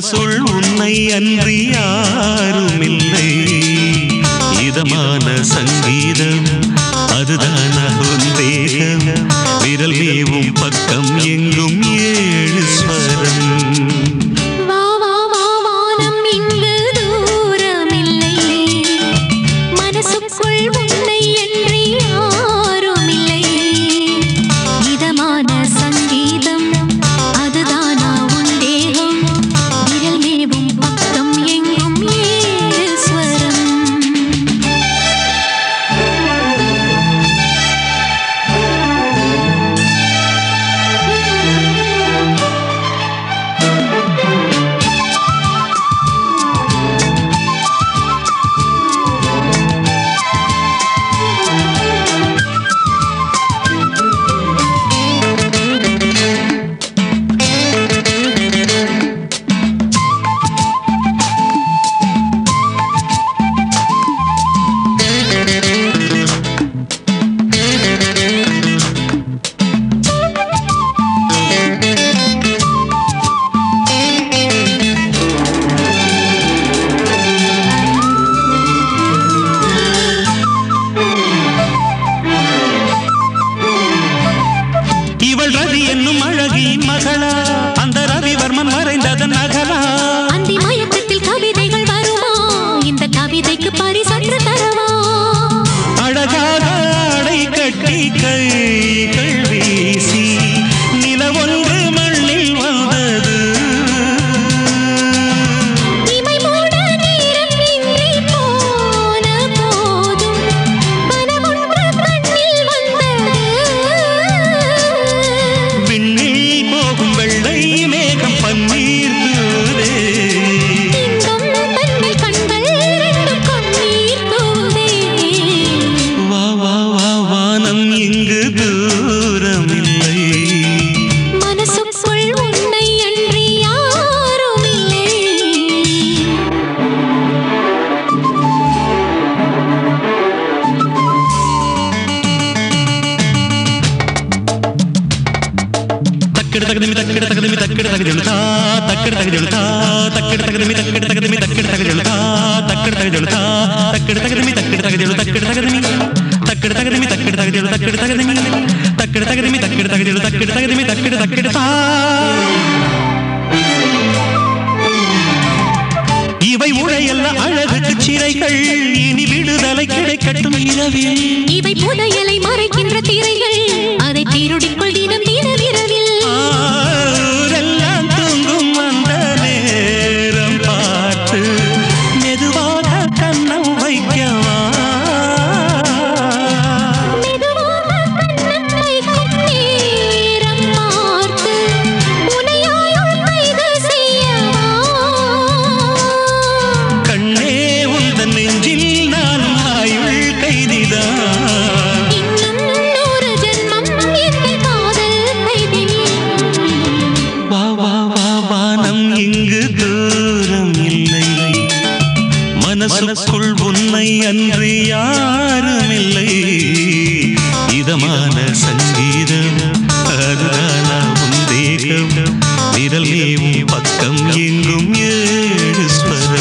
மனசுள் உன்னை அன்றி யாருமில்லை இதமான சங்கீதம் அதுதான் உன் தேகம் விரல் மேவும் பக்கம் எங்கும் ஏழு ஸ்வரம் வா வா வா வானம் இங்கு தூரமில்லை மனசுக்குள் உன்னை என்று யாருமில்லை இதமான சங்கீதம் அதுதானா உன் தேகம் விரல் மேவும் பக்கம் எங்கும் ஏழு ஸ்வரம் இவள் ரவி என்னும் அழகியின் மகளா அந்த ரவிவர்மன் மறைந்ததன் நகலா அந்தி மயக்கத்தில் கவிதைகள் வருமா இந்த கவிதைக்கு பரிசற்று தரவா அழகாக அடை கட்டி கைகள் வீசி நிலவொன்று மண்ணில் வந்தது இமை மூட நேரம் இன்றி போன போதும் கனவொன்று கண்ணில் வந்தது விண்ணில் போகும் வெள்ளை மேகம் பன்னீர் தூதே இன்பம் தன்னில் கண்கள் ரெண்டும் கண்ணீர் தூதே வா வா வா வானம் இங்கு தூரமில்லை மனசுக்குள் உன்னை அன்றி யாருமில்லை தக்கடு தகதிமி தக்கடு தகதிமி தக்கடு தகதிழுதா தக்கடு தகதிழுதா தக்கடு தகதிமி தக்கடு தகதிமி தக்கடு தகதிழுதா தக்கடு தகதிழுதா தக்கடு தகதிமி தக்கடு தகதிழு தக்கடு தகதிமி தக்கடு தகதிமி தக்கடு தகதிழு தக்கடு தகதிமி தக்கடு தகதிமி தக்கடு தகதிழு தக்கடு தகதிமி தக்கடு தக்கடு தா இவை உழையல்ல அழகுக்கு சிறைகள் இனி விடுதலை கிடைக்கட்டும் இரவில் இவை புதையலை மறைக்கின்ற திரைகள் அதை திருடிக்கொள் தினம் தினவிரவில் ஆரெல்லாம் தூங்கும் அந்த நேரம் பார்த்து மெதுவாக கண்ணம் வைக்கவா மெதுவாக கண்ணம் வைக்கும் நேரம் பார்த்து உனையாயும் கைது செய்யவா கண்ணே உந்தன் நெஞ்சில் நான் ஆயுள் கைதிதான் இன்னும் நூறு ஜென்மம் என் காதல் கைதினி வா வா வா வானம் இங்கு தூரம் இல்லை மனசுக்குள் உன்னை அன்று யாருமில்லை இதமான சங்கீதம் அதுதானா உன் தேகம் விரல் மேவும் பக்கம் எங்கும் ஏழு ஸ்வரம்